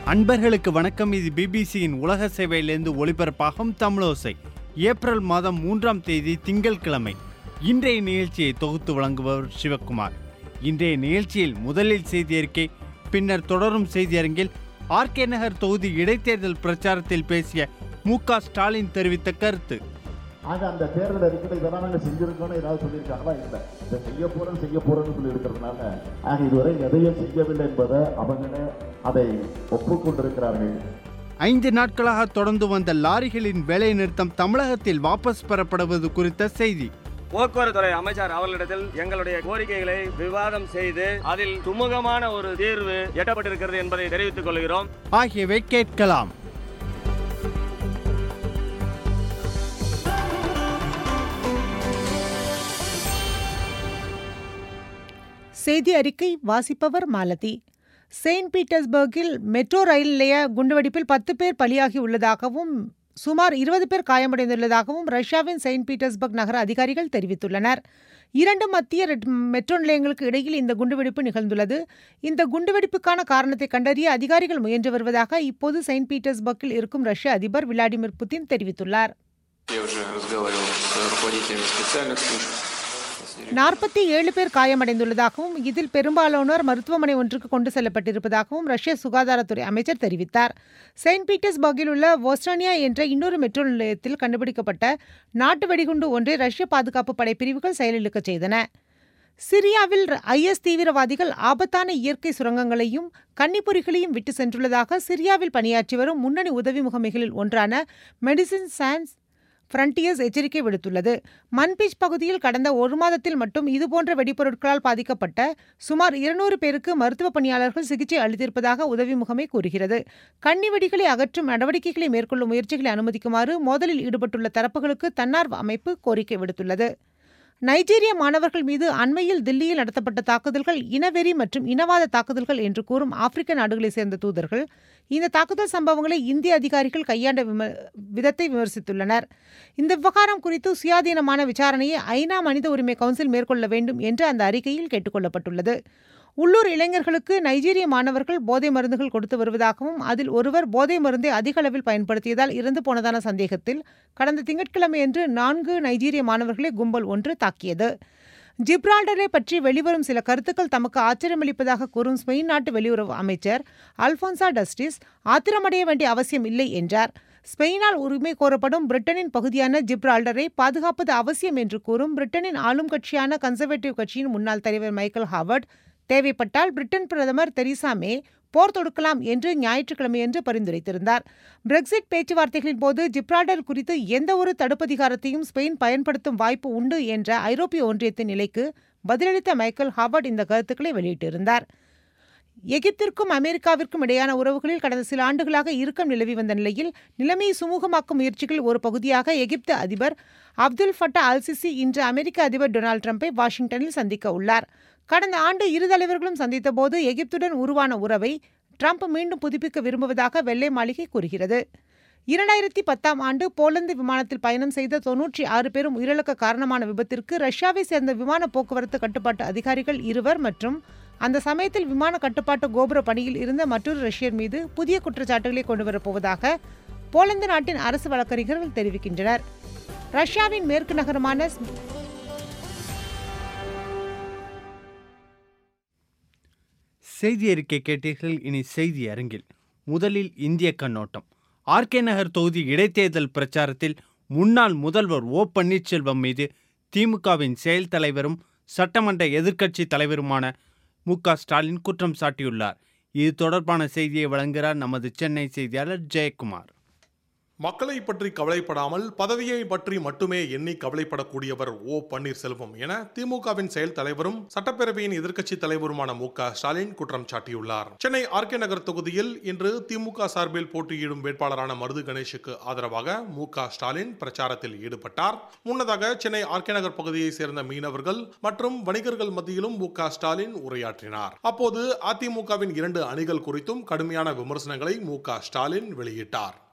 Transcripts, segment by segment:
அன்பர்களுக்கு வணக்கம் இது பிபிசியின் உலக சேவையிலிருந்து ஒளிபரப்பாகும் தமிழோசை ஏப்ரல் மாதம் மூன்றாம் தேதி திங்கட்கிழமை இன்றைய நிகழ்ச்சியை தொகுத்து வழங்குபவர் சிவக்குமார் இன்றைய நிகழ்ச்சியில் முதலில் செய்தி அறிக்கை பின்னர் தொடரும் செய்தியரங்கில் ஆர்கே நகர் தொகுதி இடைத்தேர்தல் பிரச்சாரத்தில் பேசிய மு க ஸ்டாலின் தெரிவித்த கருத்து ஆக அந்த தேர்தல் அறிக்கையில் இதெல்லாம் நாங்கள் செஞ்சிருக்கோம்னு ஏதாவது சொல்லியிருக்காங்களா இல்லை இதை செய்ய போறோம் செய்ய போறோம்னு சொல்லி இருக்கிறதுனால ஆக இதுவரை எதையும் செய்யவில்லை என்பதை அவங்களே அதை ஒப்புக்கொண்டிருக்கிறார்கள் ஐந்து நாட்களாக தொடர்ந்து வந்த லாரிகளின் வேலை நிறுத்தம் தமிழகத்தில் வாபஸ் பெறப்படுவது குறித்த செய்தி போக்குவரத்துறை அமைச்சர் அவர்களிடத்தில் எங்களுடைய கோரிக்கைகளை விவாதம் செய்து அதில் சுமூகமான ஒரு தீர்வு எட்டப்பட்டிருக்கிறது என்பதை தெரிவித்துக் கொள்கிறோம் ஆகியவை கேட்கலாம் செய்தி அறிக்கை வாசிப்பவர் மாலதி செயின்ட் பீட்டர்ஸ்பர்கில் மெட்ரோ ரயில் நிலைய குண்டுவெடிப்பில் பத்து பேர் பலியாகி உள்ளதாகவும் சுமார் இருபது பேர் காயமடைந்துள்ளதாகவும் ரஷ்யாவின் செயின்ட் பீட்டர்ஸ்பர்க் நகர அதிகாரிகள் தெரிவித்துள்ளனர் இரண்டு மத்திய ரெட்- மெட்ரோ நிலையங்களுக்கு இடையில் இந்த குண்டுவெடிப்பு நிகழ்ந்துள்ளது இந்த குண்டுவெடிப்புக்கான காரணத்தை கண்டறிய அதிகாரிகள் முயன்று வருவதாக இப்போது செயின்ட் பீட்டர்ஸ்பர்க்கில் இருக்கும் ரஷ்ய அதிபர் விளாடிமிர் புதின் தெரிவித்துள்ளார் Я уже разговаривал с руководителями специальных служб. நாற்பத்தி ஏழு பேர் காயமடைந்துள்ளதாகவும் இதில் பெரும்பாலானோர் மருத்துவமனை ஒன்றுக்கு கொண்டு செல்லப்பட்டிருப்பதாகவும் ரஷ்ய சுகாதாரத்துறை அமைச்சர் தெரிவித்தார் செயின்ட் பீட்டர்ஸ்பர்கில் உள்ள வோஸ்டானியா என்ற இன்னொரு மெட்ரோ நிலையத்தில் கண்டுபிடிக்கப்பட்ட நாட்டு வெடிகுண்டு ஒன்றை ரஷ்ய பாதுகாப்பு படை பிரிவுகள் செயலிழக்கச் செய்தன சிரியாவில் ஐஎஸ் தீவிரவாதிகள் ஆபத்தான இயற்கை சுரங்கங்களையும் கன்னிப்பொறிகளையும் விட்டு சென்றுள்ளதாக சிரியாவில் பணியாற்றி வரும் முன்னணி உதவி முகமைகளில் ஒன்றான மெடிசின் சான்ஸ் ஃப்ரண்டியர்ஸ் எச்சரிக்கை விடுத்துள்ளது மன்பீச் பகுதியில் கடந்த ஒரு மாதத்தில் மட்டும் இதுபோன்ற வெடிப்பொருட்களால் பாதிக்கப்பட்ட சுமார் இருநூறு பேருக்கு மருத்துவ பணியாளர்கள் சிகிச்சை அளித்திருப்பதாக உதவி முகமை கூறுகிறது கன்னி வெடிகளை அகற்றும் நடவடிக்கைகளை மேற்கொள்ளும் முயற்சிகளை அனுமதிக்குமாறு மோதலில் ஈடுபட்டுள்ள தரப்புகளுக்கு தன்னார்வ அமைப்பு கோரிக்கை விடுத்துள்ளது நைஜீரிய மாணவர்கள் மீது அண்மையில் தில்லியில் நடத்தப்பட்ட தாக்குதல்கள் இனவெறி மற்றும் இனவாத தாக்குதல்கள் என்று கூறும் ஆப்பிரிக்க நாடுகளைச் சேர்ந்த தூதர்கள் இந்த தாக்குதல் சம்பவங்களை இந்திய அதிகாரிகள் கையாண்ட விம விதத்தை விமர்சித்துள்ளனர் இந்த விவகாரம் குறித்து சுயாதீனமான விசாரணையை ஐநா மனித உரிமை கவுன்சில் மேற்கொள்ள வேண்டும் என்று அந்த அறிக்கையில் கேட்டுக்கொள்ளப்பட்டுள்ளது உள்ளூர் இளைஞர்களுக்கு நைஜீரிய மாணவர்கள் போதை மருந்துகள் கொடுத்து வருவதாகவும் அதில் ஒருவர் போதை மருந்தை அதிக அளவில் பயன்படுத்தியதால் இறந்து போனதான சந்தேகத்தில் கடந்த திங்கட்கிழமையன்று நான்கு நைஜீரிய மாணவர்களை கும்பல் ஒன்று தாக்கியது ஜிப்ரால்டரை பற்றி வெளிவரும் சில கருத்துக்கள் தமக்கு ஆச்சரியமளிப்பதாக கூறும் ஸ்பெயின் நாட்டு வெளியுறவு அமைச்சர் அல்போன்சா டஸ்டிஸ் ஆத்திரமடைய வேண்டிய அவசியம் இல்லை என்றார் ஸ்பெயினால் உரிமை கோரப்படும் பிரிட்டனின் பகுதியான ஜிப்ரால்டரை பாதுகாப்பது அவசியம் என்று கூறும் பிரிட்டனின் ஆளும் கட்சியான கன்சர்வேட்டிவ் கட்சியின் முன்னாள் தலைவர் மைக்கேல் ஹாவர்ட் தேவைப்பட்டால் பிரிட்டன் பிரதமர் தெரீசா மே போர் தொடுக்கலாம் என்று ஞாயிற்றுக்கிழமையன்று பரிந்துரைத்திருந்தார் பிரெக்சிட் பேச்சுவார்த்தைகளின் போது ஜிப்ரால்டர் குறித்து எந்த ஒரு தடுப்பதிகாரத்தையும் ஸ்பெயின் பயன்படுத்தும் வாய்ப்பு உண்டு என்ற ஐரோப்பிய ஒன்றியத்தின் நிலைக்கு பதிலளித்த மைக்கேல் ஹாவர்ட் இந்த கருத்துக்களை வெளியிட்டிருந்தார் எகிப்திற்கும் அமெரிக்காவிற்கும் இடையான உறவுகளில் கடந்த சில ஆண்டுகளாக இறுக்கம் நிலவி வந்த நிலையில் நிலைமையை சுமூகமாக்கும் முயற்சிகளில் ஒரு பகுதியாக எகிப்து அதிபர் அப்துல் ஃபட்டா அல் சிசி இன்று அமெரிக்க அதிபர் டொனால்டு ட்ரம்பை வாஷிங்டனில் சந்திக்க உள்ளார் கடந்த ஆண்டு இரு தலைவர்களும் சந்தித்தபோது எகிப்துடன் உருவான உறவை ட்ரம்ப் மீண்டும் புதுப்பிக்க விரும்புவதாக வெள்ளை மாளிகை கூறுகிறது இரண்டாயிரத்தி பத்தாம் ஆண்டு போலந்து விமானத்தில் பயணம் செய்த தொன்னூற்றி ஆறு பேரும் உயிரிழக்க காரணமான விபத்திற்கு ரஷ்யாவை சேர்ந்த விமான போக்குவரத்து கட்டுப்பாட்டு அதிகாரிகள் இருவர் மற்றும் அந்த சமயத்தில் விமான கட்டுப்பாட்டு கோபுர பணியில் இருந்த மற்றொரு ரஷ்யர் மீது புதிய குற்றச்சாட்டுகளை கொண்டு வரப்போவதாக போலந்து நாட்டின் அரசு வழக்கறிஞர்கள் தெரிவிக்கின்றனர் ரஷ்யாவின் மேற்கு நகரமான செய்தி அறிக்கை கேட்டீர்கள் இனி செய்தி அரங்கில் முதலில் இந்திய கண்ணோட்டம் ஆர்கே நகர் தொகுதி இடைத்தேர்தல் பிரச்சாரத்தில் முன்னாள் முதல்வர் ஓ பன்னீர்செல்வம் மீது திமுகவின் செயல் தலைவரும் சட்டமன்ற எதிர்க்கட்சி தலைவருமான மு க ஸ்டாலின் குற்றம் சாட்டியுள்ளார் இது தொடர்பான செய்தியை வழங்குகிறார் நமது சென்னை செய்தியாளர் ஜெயக்குமார் மக்களை பற்றி கவலைப்படாமல் பதவியை பற்றி மட்டுமே எண்ணி கவலைப்படக்கூடியவர் ஓ பன்னீர்செல்வம் என திமுகவின் செயல் தலைவரும் சட்டப்பேரவையின் எதிர்க்கட்சி தலைவருமான மு க ஸ்டாலின் குற்றம் சாட்டியுள்ளார் சென்னை ஆர்கே நகர் தொகுதியில் இன்று திமுக சார்பில் போட்டியிடும் வேட்பாளரான மருது கணேஷுக்கு ஆதரவாக மு க ஸ்டாலின் பிரச்சாரத்தில் ஈடுபட்டார் முன்னதாக சென்னை ஆர்கே நகர் பகுதியை சேர்ந்த மீனவர்கள் மற்றும் வணிகர்கள் மத்தியிலும் மு க ஸ்டாலின் உரையாற்றினார் அப்போது அதிமுகவின் இரண்டு அணிகள் குறித்தும் கடுமையான விமர்சனங்களை மு க ஸ்டாலின் வெளியிட்டார்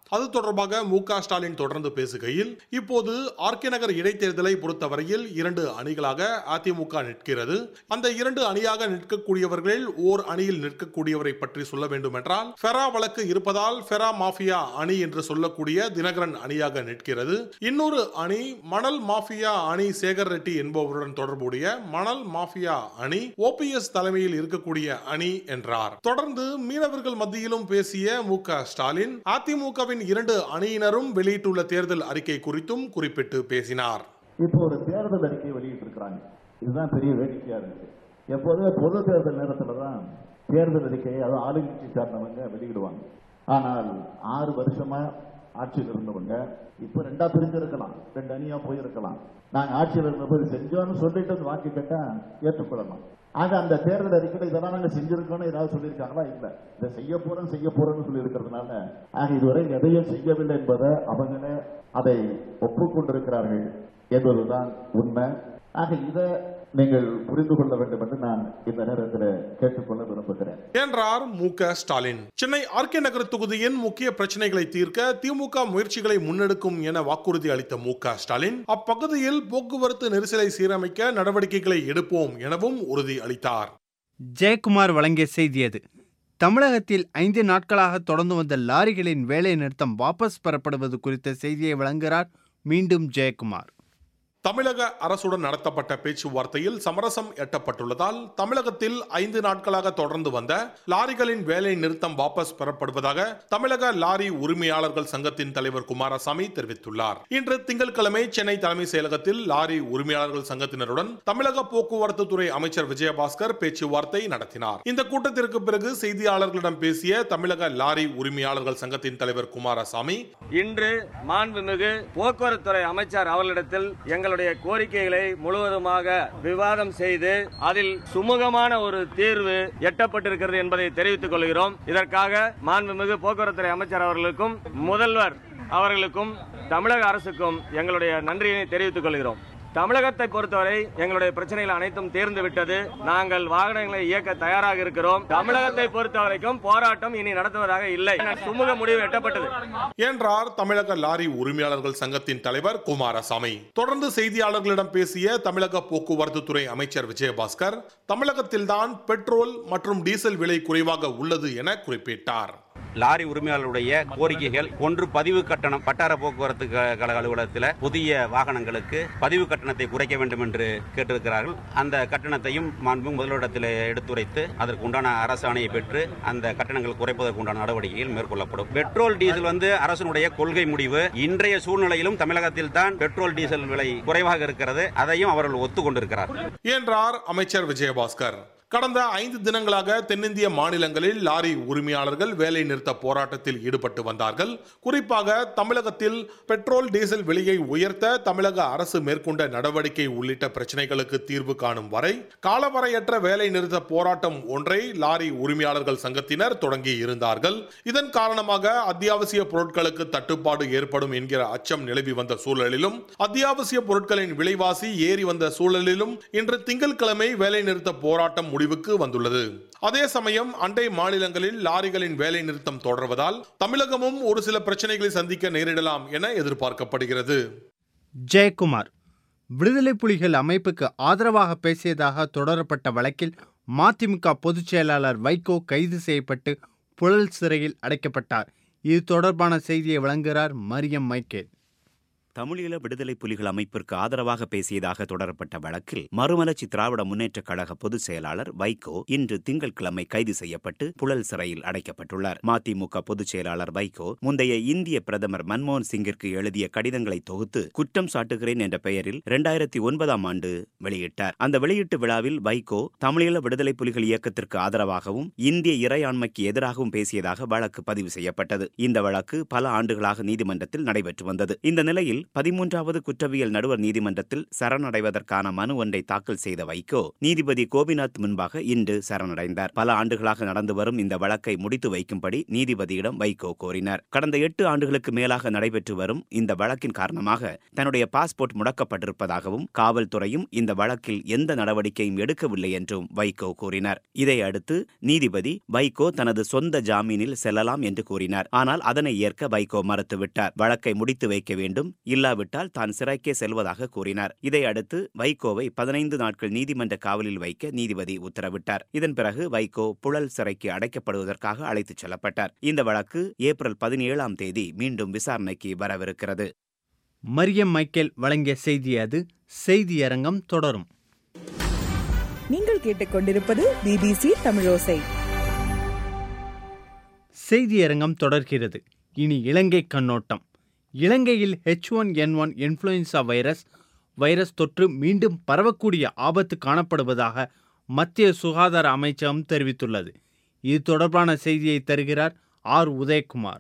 அது தொடர்பாக மு க ஸ்டாலின் தொடர்ந்து பேசுகையில் இப்போது ஆர்கே நகர் இடைத்தேர்தலை பொறுத்தவரையில் இரண்டு அணிகளாக அதிமுக நிற்கிறது அந்த இரண்டு அணியாக நிற்கக்கூடியவர்களில் ஓர் அணியில் நிற்கக்கூடியவரை பற்றி சொல்ல வேண்டும் என்றால் ஃபெரா வழக்கு இருப்பதால் ஃபெரா மாஃபியா அணி என்று சொல்லக்கூடிய தினகரன் அணியாக நிற்கிறது இன்னொரு அணி மணல் மாஃபியா அணி சேகர் ரெட்டி என்பவருடன் தொடர்புடைய மணல் மாஃபியா அணி ஓபிஎஸ் தலைமையில் இருக்கக்கூடிய அணி என்றார் தொடர்ந்து மீனவர்கள் மத்தியிலும் பேசிய மு க ஸ்டாலின் அதிமுகவின் இரண்டு அணியினரும் வெளியிட்டுள்ள தேர்தல் அறிக்கை குறித்தும் குறிப்பிட்டு பேசினார் இப்போ ஒரு தேர்தல் அறிக்கை வெளியிட்டிருக்கிறாங்க இதுதான் பெரிய வேடிக்கையா இருக்கு எப்போதுமே பொது தேர்தல் நேரத்துல தான் தேர்தல் அறிக்கையை அதாவது ஆளுங்கட்சி சார்ந்தவங்க வெளியிடுவாங்க ஆனால் ஆறு வருஷமா ஆட்சியில் இருந்தவங்க இப்ப ரெண்டா பிரிஞ்சிருக்கலாம் ரெண்டு அணியா போயிருக்கலாம் நாங்க ஆட்சியில் இருந்தபோது செஞ்சோம்னு சொல்லிட்டு வந்து வாக்கு கேட்டா ஏற்றுக்கொள்ளலாம் ஆக அந்த தேர்தல் அறிக்கையில இதெல்லாம் நாங்க செஞ்சிருக்கோம்னு ஏதாவது சொல்லியிருக்காங்களா இல்ல இதை செய்ய போறோம் செய்ய போறோம்னு சொல்லி இருக்கிறதுனால ஆக இதுவரை எதையும் செய்யவில்லை என்பதை அவங்களே அதை ஒப்புக்கொண்டிருக்கிறார்கள் என்பதுதான் உண்மை ஆக இதை நீங்கள் புரிந்து கொள்ள வேண்டும் என்று நான் இந்த நேரத்தில் கேட்டுக்கொள்ள விரும்புகிறேன் என்றார் மு க ஸ்டாலின் சென்னை ஆர்கே நகர் தொகுதியின் முக்கிய பிரச்சனைகளை தீர்க்க திமுக முயற்சிகளை முன்னெடுக்கும் என வாக்குறுதி அளித்த மு க ஸ்டாலின் அப்பகுதியில் போக்குவரத்து நெரிசலை சீரமைக்க நடவடிக்கைகளை எடுப்போம் எனவும் உறுதி அளித்தார் ஜெயக்குமார் வழங்கிய செய்தி அது தமிழகத்தில் ஐந்து நாட்களாக தொடர்ந்து வந்த லாரிகளின் வேலை நிறுத்தம் வாபஸ் பெறப்படுவது குறித்த செய்தியை வழங்குகிறார் மீண்டும் ஜெயக்குமார் தமிழக அரசுடன் நடத்தப்பட்ட பேச்சுவார்த்தையில் சமரசம் எட்டப்பட்டுள்ளதால் தமிழகத்தில் ஐந்து நாட்களாக தொடர்ந்து வந்த லாரிகளின் வேலை நிறுத்தம் வாபஸ் பெறப்படுவதாக தமிழக லாரி உரிமையாளர்கள் சங்கத்தின் தலைவர் குமாரசாமி தெரிவித்துள்ளார் இன்று திங்கட்கிழமை சென்னை தலைமை செயலகத்தில் லாரி உரிமையாளர்கள் சங்கத்தினருடன் தமிழக போக்குவரத்து துறை அமைச்சர் விஜயபாஸ்கர் பேச்சுவார்த்தை நடத்தினார் இந்த கூட்டத்திற்கு பிறகு செய்தியாளர்களிடம் பேசிய தமிழக லாரி உரிமையாளர்கள் சங்கத்தின் தலைவர் குமாரசாமி இன்று மாண்புமிகு போக்குவரத்துறை அமைச்சர் அவர்களிடத்தில் எங்களுடைய கோரிக்கைகளை முழுவதுமாக விவாதம் செய்து அதில் சுமூகமான ஒரு தீர்வு எட்டப்பட்டிருக்கிறது என்பதை தெரிவித்துக் கொள்கிறோம் இதற்காக மாண்புமிகு போக்குவரத்துறை அமைச்சர் அவர்களுக்கும் முதல்வர் அவர்களுக்கும் தமிழக அரசுக்கும் எங்களுடைய நன்றியினை தெரிவித்துக் கொள்கிறோம் தமிழகத்தை பொறுத்தவரை எங்களுடைய பிரச்சனைகள் அனைத்தும் தீர்ந்து விட்டது நாங்கள் வாகனங்களை இயக்க தயாராக இருக்கிறோம் தமிழகத்தை பொறுத்தவரைக்கும் போராட்டம் இனி நடத்துவதாக இல்லை சுமூக முடிவு எட்டப்பட்டது என்றார் தமிழக லாரி உரிமையாளர்கள் சங்கத்தின் தலைவர் குமாரசாமி தொடர்ந்து செய்தியாளர்களிடம் பேசிய தமிழக போக்குவரத்து துறை அமைச்சர் விஜயபாஸ்கர் தமிழகத்தில்தான் பெட்ரோல் மற்றும் டீசல் விலை குறைவாக உள்ளது என குறிப்பிட்டார் லாரி உரிமையாளருடைய கோரிக்கைகள் ஒன்று பதிவு கட்டணம் வட்டார போக்குவரத்து க- கழக அலுவலகத்தில் புதிய வாகனங்களுக்கு பதிவு கட்டணத்தை குறைக்க வேண்டும் என்று கேட்டிருக்கிறார்கள் அந்த கட்டணத்தையும் மாண்பு முதலிடத்தில் எடுத்துரைத்து அதற்கு உண்டான அரசாணையை பெற்று அந்த கட்டணங்கள் குறைப்பதற்கு உண்டான நடவடிக்கைகள் மேற்கொள்ளப்படும் பெட்ரோல் டீசல் வந்து அரசனுடைய கொள்கை முடிவு இன்றைய சூழ்நிலையிலும் தமிழகத்தில் தான் பெட்ரோல் டீசல் விலை குறைவாக இருக்கிறது அதையும் அவர்கள் ஒத்துக்கொண்டிருக்கிறார் என்றார் அமைச்சர் விஜயபாஸ்கர் கடந்த ஐந்து தினங்களாக தென்னிந்திய மாநிலங்களில் லாரி உரிமையாளர்கள் வேலை நிறுத்த போராட்டத்தில் ஈடுபட்டு வந்தார்கள் குறிப்பாக தமிழகத்தில் பெட்ரோல் டீசல் விலையை உயர்த்த தமிழக அரசு மேற்கொண்ட நடவடிக்கை உள்ளிட்ட பிரச்சனைகளுக்கு தீர்வு காணும் வரை காலவரையற்ற வேலை நிறுத்த போராட்டம் ஒன்றை லாரி உரிமையாளர்கள் சங்கத்தினர் தொடங்கி இருந்தார்கள் இதன் காரணமாக அத்தியாவசிய பொருட்களுக்கு தட்டுப்பாடு ஏற்படும் என்கிற அச்சம் நிலவி வந்த சூழலிலும் அத்தியாவசிய பொருட்களின் விலைவாசி ஏறி வந்த சூழலிலும் இன்று திங்கட்கிழமை வேலை நிறுத்த போராட்டம் முடிவுக்கு வந்துள்ளது அதே சமயம் அண்டை மாநிலங்களில் லாரிகளின் வேலை நிறுத்தம் தொடர்வதால் தமிழகமும் ஒரு சில பிரச்சனைகளை சந்திக்க நேரிடலாம் என எதிர்பார்க்கப்படுகிறது ஜெயக்குமார் விடுதலை புலிகள் அமைப்புக்கு ஆதரவாக பேசியதாக தொடரப்பட்ட வழக்கில் மதிமுக பொதுச் செயலாளர் வைகோ கைது செய்யப்பட்டு புழல் சிறையில் அடைக்கப்பட்டார் இது தொடர்பான செய்தியை வழங்குகிறார் மரியம் மைக்கேல் தமிழீழ விடுதலை புலிகள் அமைப்பிற்கு ஆதரவாக பேசியதாக தொடரப்பட்ட வழக்கில் மறுமலர்ச்சி திராவிட முன்னேற்றக் கழக பொதுச் செயலாளர் வைகோ இன்று திங்கட்கிழமை கைது செய்யப்பட்டு புழல் சிறையில் அடைக்கப்பட்டுள்ளார் மதிமுக பொதுச் செயலாளர் வைகோ முந்தைய இந்திய பிரதமர் மன்மோகன் சிங்கிற்கு எழுதிய கடிதங்களை தொகுத்து குற்றம் சாட்டுகிறேன் என்ற பெயரில் இரண்டாயிரத்தி ஒன்பதாம் ஆண்டு வெளியிட்டார் அந்த வெளியீட்டு விழாவில் வைகோ தமிழீழ விடுதலை புலிகள் இயக்கத்திற்கு ஆதரவாகவும் இந்திய இறையாண்மைக்கு எதிராகவும் பேசியதாக வழக்கு பதிவு செய்யப்பட்டது இந்த வழக்கு பல ஆண்டுகளாக நீதிமன்றத்தில் நடைபெற்று வந்தது இந்த நிலையில் பதிமூன்றாவது குற்றவியல் நடுவர் நீதிமன்றத்தில் சரணடைவதற்கான மனு ஒன்றை தாக்கல் செய்த வைகோ நீதிபதி கோபிநாத் முன்பாக இன்று சரணடைந்தார் பல ஆண்டுகளாக நடந்து வரும் இந்த வழக்கை முடித்து வைக்கும்படி நீதிபதியிடம் வைகோ கோரினார் கடந்த எட்டு ஆண்டுகளுக்கு மேலாக நடைபெற்று வரும் இந்த வழக்கின் காரணமாக தன்னுடைய பாஸ்போர்ட் முடக்கப்பட்டிருப்பதாகவும் காவல்துறையும் இந்த வழக்கில் எந்த நடவடிக்கையும் எடுக்கவில்லை என்றும் வைகோ கூறினார் இதை அடுத்து நீதிபதி வைகோ தனது சொந்த ஜாமீனில் செல்லலாம் என்று கூறினார் ஆனால் அதனை ஏற்க வைகோ மறுத்துவிட்டார் வழக்கை முடித்து வைக்க வேண்டும் இல்லாவிட்டால் தான் சிறைக்கே செல்வதாக கூறினார் இதை அடுத்து வைகோவை பதினைந்து நாட்கள் நீதிமன்ற காவலில் வைக்க நீதிபதி உத்தரவிட்டார் இதன் பிறகு வைகோ புழல் சிறைக்கு அடைக்கப்படுவதற்காக அழைத்துச் செல்லப்பட்டார் இந்த வழக்கு ஏப்ரல் பதினேழாம் தேதி மீண்டும் விசாரணைக்கு வரவிருக்கிறது மரியம் மைக்கேல் வழங்கிய செய்தி அது செய்தியரங்கம் தொடரும் நீங்கள் கேட்டுக்கொண்டிருப்பது பிபிசி தமிழோசை செய்தியரங்கம் தொடர்கிறது இனி இலங்கை கண்ணோட்டம் இலங்கையில் H one N one influenza virus virus தொற்று மீண்டும் பரவக்கூடிய ஆபத்து காணப்படுவதாக மத்திய சுகாதார அமைச்சகம் தெரிவித்துள்ளது இது தொடர்பான செய்தியை தருகிறார் ஆர் உதயகுமார்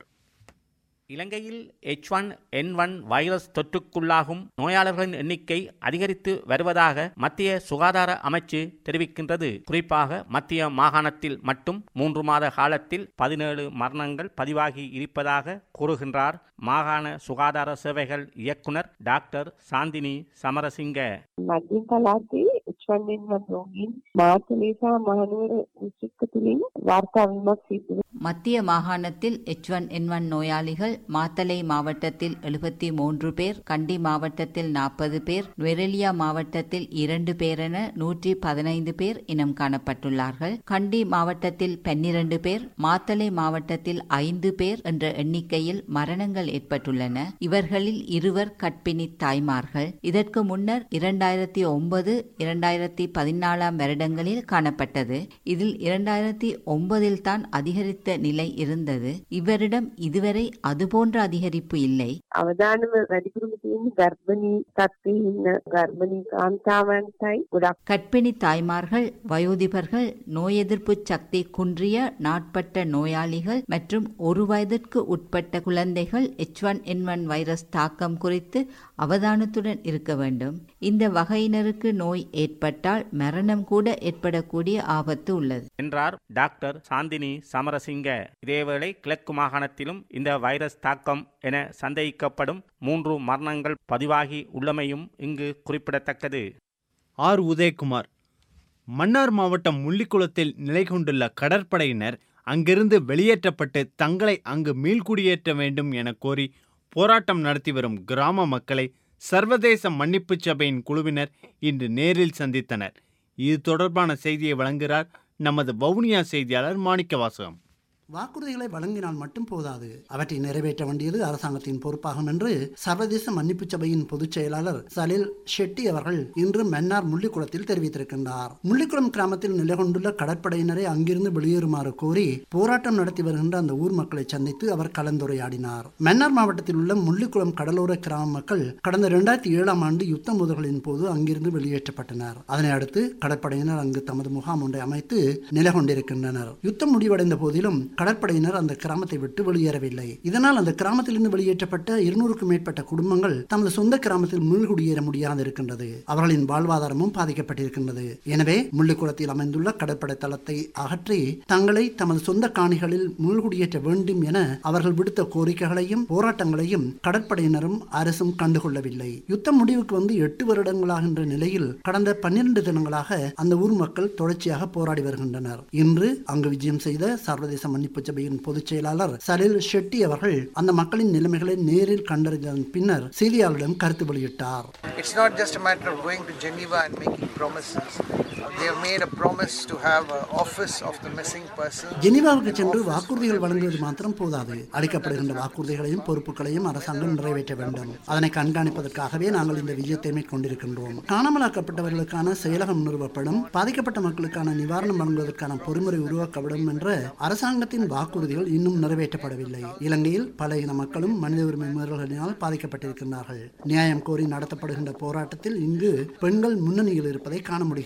இலங்கையில் H one N one virus தொற்றுக்குள்ளாகும் நோயாளர்களின் எண்ணிக்கை அதிகரித்து வருவதாக மத்திய சுகாதார அமைச்சு தெரிவிக்கின்றது குறிப்பாக மத்திய மாகாணத்தில் மட்டும் மூன்று மாத காலத்தில் பதினேழு மரணங்கள் பதிவாகி இருப்பதாக கூறுகின்றார் மாகாண சுகாதார சேவைகள் இயக்குனர் டாக்டர் சாந்தினி சமரசிங்க මධ්‍යම පළාතේ එච්1N1 රෝගීන් මාතලේ සහ මහනුවර දිස්ත්‍රික්ක තුලින් වාර්තා වීමක් සිදු වෙනවා. மத்திய மாகாணத்தில் எச் ஒன் என் ஒன் நோயாளிகள் மாத்தளை மாவட்டத்தில் எழுபத்தி மூன்று பேர் கண்டி மாவட்டத்தில் நாற்பது பேர் நுவரெலியா மாவட்டத்தில் இரண்டு பேர் என நூற்றி பதினைந்து பேர் இனம் காணப்பட்டுள்ளார்கள் கண்டி மாவட்டத்தில் பன்னிரண்டு பேர் மாத்தளை மாவட்டத்தில் ஐந்து பேர் என்ற எண்ணிக்கையில் மரணங்கள் ஏற்பட்டுள்ளன இவர்களில் இருவர் கற்பிணி தாய்மார்கள் இதற்கு முன்னர் இரண்டாயிரத்தி ஒன்பது இரண்டாயிரத்தி பதினாலாம் வருடங்களில் காணப்பட்டது இதில் இரண்டாயிரத்தி ஒன்பதில் தான் அதிகரித்த நிலை இருந்தது இவரிடம் இதுவரை அதுபோன்ற அதிகரிப்பு இல்லை අවදානම වැඩිපුරම තියෙන්නේ ගර්භණී තත්ත්වයේ ඉන්න ගර්භණී කාන්තාවන්ටයි ගොඩක් கர்ப்பிணி தாய்மார்கள் வயோதிபர்கள் நோய் எதிர்ப்பு சக்தி குன்றிய நாட்பட்ட நோயாளிகள் மற்றும் ஒரு வயதிற்கு உட்பட்ட குழந்தைகள் H one N one virus தாக்கம் குறித்து அவதானத்துடன் இருக்க வேண்டும் இந்த வகையினருக்கு நோய் ஏற்பட்டால் மரணம் கூட ஏற்படக்கூடிய ஆபத்து உள்ளது என்றார் டாக்டர் சாந்தினி சமரசிங்க இதேவேளை கிழக்கு மாகாணத்திலும் இந்த வைரஸ் தாக்கம் என சந்தேகிக்கப்படும் மூன்று மரணங்கள் பதிவாகி உள்ளமையும் இங்கு குறிப்பிடத்தக்கது ஆர் உதயகுமார் மன்னார் மாவட்டம் முள்ளிக்குளத்தில் நிலை கொண்டுள்ள கடற்படையினர் அங்கிருந்து வெளியேற்றப்பட்டு தங்களை அங்கு மீள்குடியேற்ற வேண்டும் என கோரி போராட்டம் நடத்தி வரும் கிராம மக்களை சர்வதேச மன்னிப்புச் சபையின் குழுவினர் இன்று நேரில் சந்தித்தனர் இது தொடர்பான செய்தியை வழங்குகிறார் நமது வவுனியா செய்தியாளர் மாணிக்கவாசகம் வாக்குறுதிகளை வழங்கினால் மட்டும் போதாது அவற்றை நிறைவேற்ற வேண்டியது அரசாங்கத்தின் பொறுப்பாகும் என்று சர்வதேச மன்னிப்பு சபையின் பொதுச் செயலாளர் சலில் ஷெட்டி அவர்கள் இன்று மன்னார் முள்ளிக்குளத்தில் தெரிவித்திருக்கின்றார் முள்ளிக்குளம் கிராமத்தில் நிலை கொண்டுள்ள கடற்படையினரை அங்கிருந்து வெளியேறுமாறு கோரி போராட்டம் நடத்தி வருகின்ற அந்த ஊர் மக்களை சந்தித்து அவர் கலந்துரையாடினார் மன்னார் மாவட்டத்தில் உள்ள முள்ளிக்குளம் கடலோர கிராம மக்கள் கடந்த இரண்டாயிரத்தி ஏழாம் ஆண்டு யுத்த மோதல்களின் போது அங்கிருந்து வெளியேற்றப்பட்டனர் அதனை அடுத்து கடற்படையினர் அங்கு தமது முகாம் ஒன்றை அமைத்து நிலை கொண்டிருக்கின்றனர் யுத்தம் முடிவடைந்த போதிலும் கடற்படையினர் அந்த கிராமத்தை விட்டு வெளியேறவில்லை இதனால் அந்த கிராமத்திலிருந்து வெளியேற்றப்பட்ட இருநூறுக்கும் மேற்பட்ட குடும்பங்கள் தமது சொந்த கிராமத்தில் மீள்குடியேற முடியாது இருக்கின்றது அவர்களின் வாழ்வாதாரமும் பாதிக்கப்பட்டிருக்கின்றது எனவே முள்ளிக்குளத்தில் அமைந்துள்ள கடற்படை தளத்தை அகற்றி தங்களை தமது சொந்த காணிகளில் மீள்குடியேற்ற வேண்டும் என அவர்கள் விடுத்த கோரிக்கைகளையும் போராட்டங்களையும் கடற்படையினரும் அரசும் கண்டுகொள்ளவில்லை யுத்தம் முடிவுக்கு வந்து எட்டு வருடங்களாகின்ற நிலையில் கடந்த பன்னிரண்டு தினங்களாக அந்த ஊர் மக்கள் தொடர்ச்சியாக போராடி வருகின்றனர் இன்று அங்கு விஜயம் செய்த சர்வதேச மன்னிப்பு சபையின் பொதுச் செயலாளர் சலில் ஷெட்டி அவர்கள் அந்த மக்களின் நிலைமைகளை நேரில் கண்டறிந்ததன் பின்னர் செய்தியாளர்களிடம் கருத்து வெளியிட்டார் It's not just a matter of going to Geneva and making promises. They have made a promise to have an office of the missing person. ஜெனீவாவுக்கு சென்று வாக்குறுதிகள் வழங்குவது மாத்திரம் போதாது அளிக்கப்படுகின்ற வாக்குறுதிகளையும் பொறுப்புகளையும் அரசாங்கம் நிறைவேற்ற வேண்டும் அதனை கண்காணிப்பதற்காகவே நாங்கள் இந்த விஜயத்தை மேற்கொண்டிருக்கின்றோம் காணாமலாக்கப்பட்டவர்களுக்கான செயலகம் நிறுவப்படும் பாதிக்கப்பட்ட மக்களுக்கான நிவாரணம் வழங்குவதற்கான பொறிமுறை உருவாக்கப்படும் என்ற அரசாங்கத்தின் வாக்குறுதிகள் இன்னும் நிறைவேற்றப்படவில்லை இலங்கையில் பல இன மக்களும் மனித உரிமை மீறல்களினால் பாதிக்கப்பட்டிருக்கின்றார்கள் நியாயம் கோரி நடத்தப்படுகின்ற போராட்டத்தில் இங்கு பெண்கள் முன்னணியில் இருப்பதை காண முடிகின்றது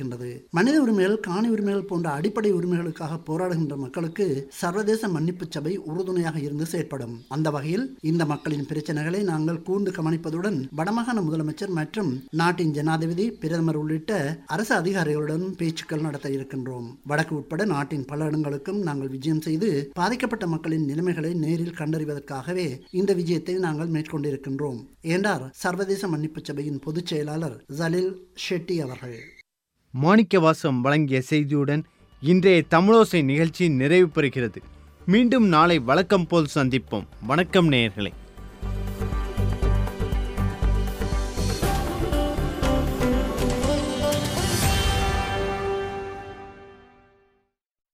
மனித உரிமைகள் காணி உரிமைகள் போன்ற அடிப்படை உரிமைகளுக்காக போராடுகின்ற மக்களுக்கு சர்வதேச மன்னிப்பு சபை உறுதுணையாக இருந்து செயற்படும் அந்த வகையில் இந்த மக்களின் பிரச்சனைகளை நாங்கள் கூர்ந்து கவனிப்பதுடன் வடமாகாண முதலமைச்சர் மற்றும் நாட்டின் ஜனாதிபதி பிரதமர் உள்ளிட்ட அரசு அதிகாரிகளுடன் பேச்சுக்கள் நடத்த இருக்கின்றோம் வடக்கு உட்பட நாட்டின் பல இடங்களுக்கும் நாங்கள் விஜயம் செய்து பாதிக்கப்பட்ட மக்களின் நிலைமைகளை நேரில் கண்டறிவதற்காகவே இந்த விஜயத்தை நாங்கள் மேற்கொண்டிருக்கின்றோம் என்றார் சர்வதேச மன்னிப்பு சபையின் பொதுச் செயலாளர் ஜலீல் ஷெட்டி அவர்கள் மாணிக்கவாசம் வழங்கிய செய்தியுடன் இன்றைய தமிழோசை நிகழ்ச்சி நிறைவு பெறுகிறது மீண்டும் நாளை வழக்கம் போல் சந்திப்போம் வணக்கம் நேயர்களே